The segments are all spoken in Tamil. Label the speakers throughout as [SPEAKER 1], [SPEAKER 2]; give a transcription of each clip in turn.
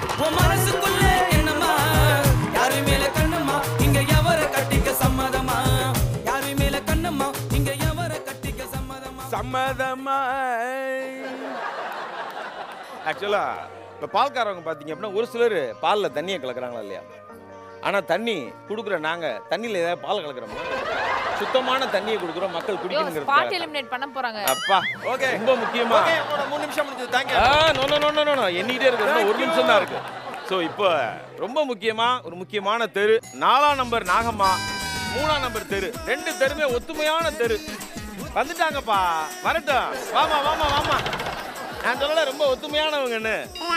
[SPEAKER 1] உன் மனசுக்குள்ள என்னம்மா யாரு மேல கண்ணம்மா இங்க எவர கட்டிக்க சம்மதமா யாரு மேல கண்ணம்மா இங்க எவர கட்டிக்க சம்மதமா
[SPEAKER 2] சம்மதமா ஆக்சுவலா இப்போ பால்காரவங்க பார்த்தீங்க அப்படின்னா ஒரு சிலர் பாலில் தண்ணியை கலக்குறாங்களா இல்லையா ஆனால் தண்ணி கொடுக்குற நாங்கள் தண்ணியில் ஏதாவது பால் கலக்குறோமா சுத்தமான தண்ணியை கொடுக்குறோம் மக்கள்
[SPEAKER 3] ஸ்பாட்
[SPEAKER 2] குடிக்கணுங்கிறது
[SPEAKER 3] எலிமினேட் பண்ண போறாங்க
[SPEAKER 2] அப்பா
[SPEAKER 4] ஓகே
[SPEAKER 2] ரொம்ப முக்கியமா
[SPEAKER 4] ஓகே உங்களோட மூணு நிமிஷம் முடிஞ்சது thank you
[SPEAKER 2] ah no no no no no no எண்ணிக்கிட்டே இருக்கு இன்னும் ஒரு நிமிஷம் தான் இருக்கு ஸோ இப்போ ரொம்ப முக்கியமா ஒரு முக்கியமான தெரு நாலாம் நம்பர் நாகம்மா மூணாம் நம்பர் தெரு ரெண்டு தெருமே ஒத்துமையான தெரு வந்துட்டாங்கப்பா வரட்டும் வாமா வாமா வாமா நான் சொல்லல ரொம்ப ஒத்துமையானவங்கன்னு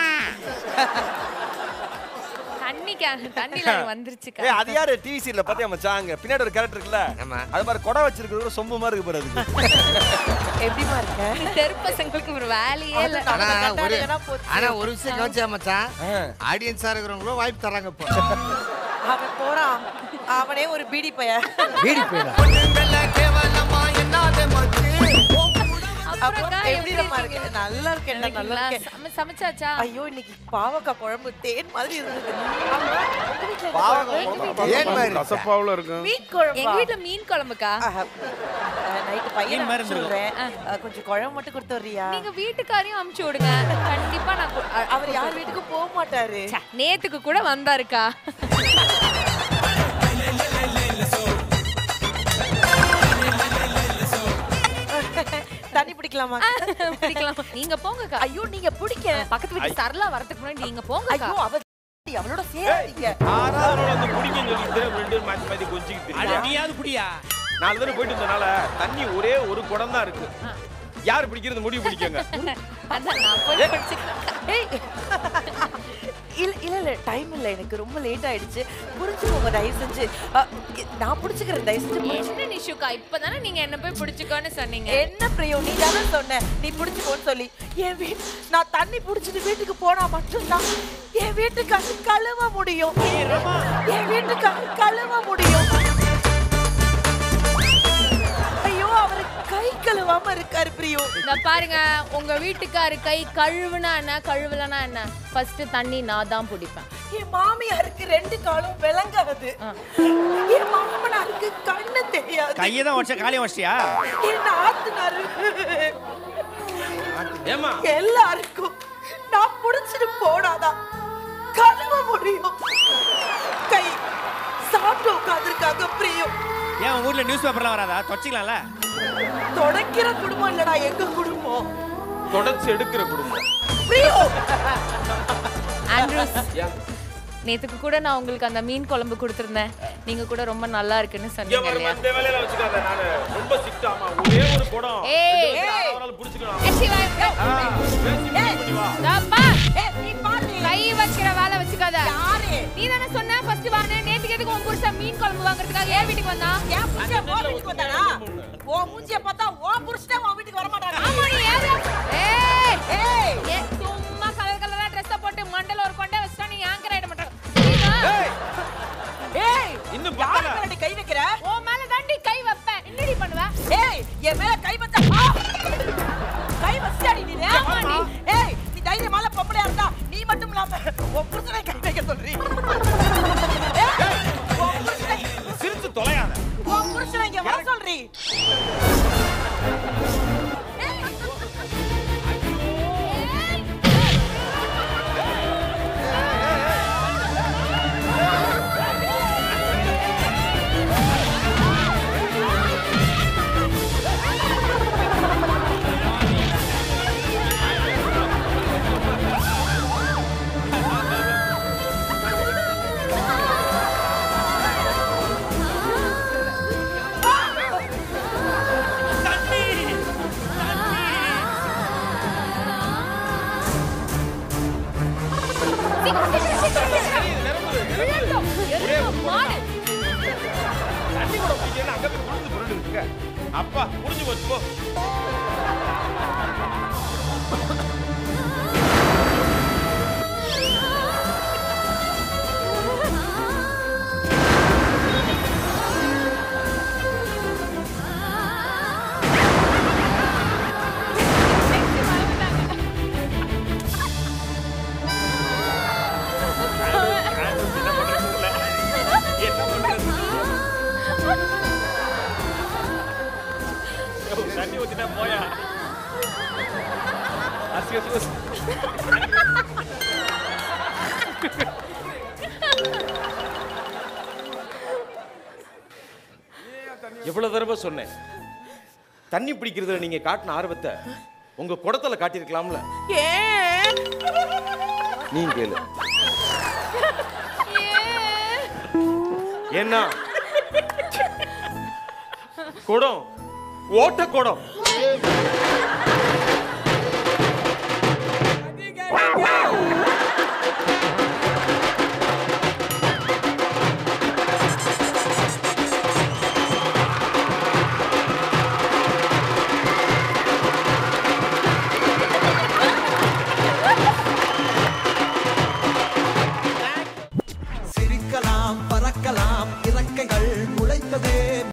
[SPEAKER 3] தண்ணி கேன் தண்ணில வந்துருச்சுக்கா
[SPEAKER 4] ஏய் அது யாரு டிவி சீரியல்ல பாத்தியா மச்சான் அங்க பின்னாடி ஒரு கேரக்டர் இருக்குல்ல
[SPEAKER 5] ஆமா.
[SPEAKER 4] அது மாதிரி கொடை வச்சிருக்கிறது சொம்பு மாதிரி இருக்கு பாரு அதுக்கு
[SPEAKER 6] எப்படிமா இருக்க
[SPEAKER 3] தெரு பசங்களுக்கு ஒரு வேலையே இல்ல
[SPEAKER 5] ஆனா ஒரு
[SPEAKER 6] கட்டாயம்னா போச்சு.
[SPEAKER 5] ஆனா ஒரு விஷயம் கவனிச்சா மச்சான் ஆடியன்ஸா இருக்கிறவங்களும் வாய்ப்பு தராங்க இப்போ
[SPEAKER 6] அவன் போறான் அவனே ஒரு பீடி பையன்
[SPEAKER 5] வீடி போயிடா
[SPEAKER 3] அப்புறம் அக்கா,
[SPEAKER 6] எப்படி
[SPEAKER 3] எப்படி
[SPEAKER 6] நம்ம
[SPEAKER 3] இருக்கீங்க?
[SPEAKER 6] இருக்கு நல்லா இருக்கேன் நல்லா
[SPEAKER 3] இருக்கீங்களா?
[SPEAKER 6] இருக்கேன்
[SPEAKER 3] சம- சமைச்சாச்சா
[SPEAKER 6] ஐயோ இன்னைக்கு பாவக்காய் குழம்பு தேன் மாதிரி இருந்தது ஆமா, உங்க வீட்ல என்ன
[SPEAKER 4] பாவக்காய்
[SPEAKER 6] குழம்பு?
[SPEAKER 4] குழம்பா?
[SPEAKER 5] ஏன் மாதிரி
[SPEAKER 2] கசப்பாவில் இருக்கும்
[SPEAKER 6] மீன்
[SPEAKER 3] எங்க
[SPEAKER 6] குழம்பா
[SPEAKER 3] வீட்ல மீன் குழம்புக்கா
[SPEAKER 6] நைட்டு பையன் அனுப்பிச்சு விடுறேன் அஹ், கொஞ்சம் குழம்பு மட்டும் கொடுத்து வர்றியா
[SPEAKER 3] நீங்க வீட்டுக்காரையும் அமுச்சு விடுங்க கண்டிப்பா நான் கு- அ-
[SPEAKER 6] அவர் யார் வீட்டுக்கும் போக மாட்டாரு
[SPEAKER 3] ச்சே, நேத்துக்கு கூட வந்தாருக்கா
[SPEAKER 6] தண்ணி பிடிக்கலாமா
[SPEAKER 3] பிடிக்கலாம் நீங்க போங்கக்கா
[SPEAKER 6] ஐயோ நீங்க பிடிக்க
[SPEAKER 3] பக்கத்து வீட்டு சரளா வரதுக்கு முன்னாடி நீங்க போங்கக்கா
[SPEAKER 6] ஐயோ அவ அவளோட சேராதீங்க
[SPEAKER 2] ஆறாவது வந்து குடிக்கன்னு சொல்லிட்டு ரெண்டு பேரும் மாற்றி மாற்றி கொஞ்சிக்கிட்டு
[SPEAKER 1] அட
[SPEAKER 2] தெரியும்
[SPEAKER 1] நீயாவது குடியா
[SPEAKER 2] நாலு தடவை போயிட்டு வந்தனால தண்ணி ஒரே ஒரு குடம் தான் இருக்கு யார் பிடிக்கிறது முடிவு பிடிக்கங்க
[SPEAKER 3] அதான் நான் போய் படிச்சுக்கிறேன்
[SPEAKER 6] ஏய் இல்ல இல்ல இல்ல டைம் இல்ல எனக்கு ரொம்ப லேட் ஆயிடுச்சு புரிஞ்சுக்கோங்க தயவு செஞ்சு அஹ், நான் புடிச்சுக்கிறேன் தயவு செஞ்சு புடிச்சு-
[SPEAKER 3] என்ன நிஷுக்கா இப்பதானே நீங்க என்ன போய் பிடிச்சுக்கோன்னு சொன்னீங்க
[SPEAKER 6] என்ன பிரியோ நீ தானே சொன்ன நீ புடிச்சுக்கோன்னு சொல்லி என் வீட் நான் தண்ணி புடிச்சிட்டு வீட்டுக்கு போனா மட்டும்தான் என் வீட்டுக்கு கழுவ முடியும் என் வீட்டுக்கு கழுவ முடியும் ஐயோ அவர் கை கழுவாம இருக்காரு பிரியோ
[SPEAKER 3] இந்த பாருங்க உங்க வீட்டுக்காரு கை கழுவுனா என்ன கழுவலனா என்ன ஃபர்ஸ்ட் தண்ணி நான் தான் பிடிப்பேன்
[SPEAKER 6] என் மாமியாருக்கு ரெண்டு காலும் விளங்காது என் மாமனாருக்கு கண்ணு தெரியாது
[SPEAKER 1] கையை தான் வச்ச காலியம் வச்சியா
[SPEAKER 6] என் ஆத்துனாரு
[SPEAKER 2] ஏமா
[SPEAKER 6] எல்லாருக்கும் நான் புடிச்சிட்டு போனாதான் கழுவ முடியும் கை சாப்பிட்டு உட்காந்துருக்காங்க பிரியம்
[SPEAKER 1] ஏன் உங்க ஊர்ல நியூஸ் பேப்பர்லாம் வராதா தொச்சிக்கலாம்ல
[SPEAKER 6] தொடக்கிற குடும்பம் இல்லடா எங்க குடும்பம்
[SPEAKER 2] தொடச்சு எடுக்கிற குடும்பம்
[SPEAKER 6] பிரியம்
[SPEAKER 3] ஆண்ட்ரூஸ் நேத்துக்கு கூட நான் உங்களுக்கு அந்த மீன் குழம்பு கொடுத்துருந்தேன் நீங்க கூட ரொம்ப நல்லா இருக்குன்னு
[SPEAKER 2] இங்க
[SPEAKER 3] சொன்னீங்க
[SPEAKER 2] வர
[SPEAKER 3] இல்லையா
[SPEAKER 2] இந்த வேலையில வச்சுக்காத நானு ரொம்ப சிக்டாமா ஒரே ஒரு குடம்
[SPEAKER 3] ஏய்.
[SPEAKER 2] அவரால் புடிச்சுக்கலாம்
[SPEAKER 3] ஏய், சிவா, ஏய்,
[SPEAKER 2] ஆ, பேசி முடிவு பண்ணி வா
[SPEAKER 3] தாப்பா,
[SPEAKER 6] ஏய், நீ பாரு
[SPEAKER 3] கை வைக்கிற வேலை வச்சுக்காத
[SPEAKER 6] யாரு
[SPEAKER 3] நீ தானே சொன்ன ஃபர்ஸ்ட் வாங்க நேத்துக்கு எதுக்கு உன் புருஷன் மீன் குழம்பு வாங்குறதுக்காக ஏன் வீட்டுக்கு வந்தான்
[SPEAKER 6] என் புருஷன் உன் வீட்டுக்கு வந்தானா உன் மூஞ்சிய பார்த்தா உன் புருஷனே உன் வீட்டுக்கு வர மாட்டானா
[SPEAKER 3] ஆமா நீ ஏன் ஏய்
[SPEAKER 6] ஏய்
[SPEAKER 3] ஏன் சும்மா கலர் கலரா ட்ரெஸ் போட்டு மண்டல ஒரு கொண்டை வச்சுட்டா நீ ஆங்கர் ஆயிட மாட்டாங்க
[SPEAKER 2] ஏய்,
[SPEAKER 6] ஏய்
[SPEAKER 2] இன்னும்
[SPEAKER 6] யார்
[SPEAKER 2] பத்தல.
[SPEAKER 6] மேல நீ கை வைக்கிற
[SPEAKER 3] உன் மேல தாண்டி கை வைப்பேன் என்னடி பண்ணுவ
[SPEAKER 6] ஏய் என் மேல கை வச்சா ஆ! கை வச்சாடி நீ
[SPEAKER 3] ஆமாடி.
[SPEAKER 6] ஏய் நீ தைரியமான பொம்பளையா இருந்தா நீ மட்டும் இல்லாம உன் புருஷனை கை வைக்க சொல்றீ ஏய், உன் புருஷனை
[SPEAKER 2] சிரிச்சு தொலையாத
[SPEAKER 6] உன் புருஷனை இங்க வர சொல்றீ
[SPEAKER 3] மாடு
[SPEAKER 2] தண்ணி கூட குடிக்கல அங்க போய் புரிஞ்சு புரண்டு இருக்க அப்பா புரிஞ்சு போச்சு போ தண்ணி ஊத்திட்டா போயா அரிசி அரிசி அரிசி. எவ்வளவு தடவை சொன்னேன் தண்ணி பிடிக்கிறதுல நீங்க காட்டின ஆர்வத்தை உங்க குடத்துல காட்டியிருக்கலாம்ல
[SPEAKER 6] ஏன்
[SPEAKER 2] நீ கேளு ஏன்னா குடம் ஓட்ட குடம்
[SPEAKER 7] சிரிக்கலாம் பறக்கலாம் இறக்கைகள் முளைத்ததே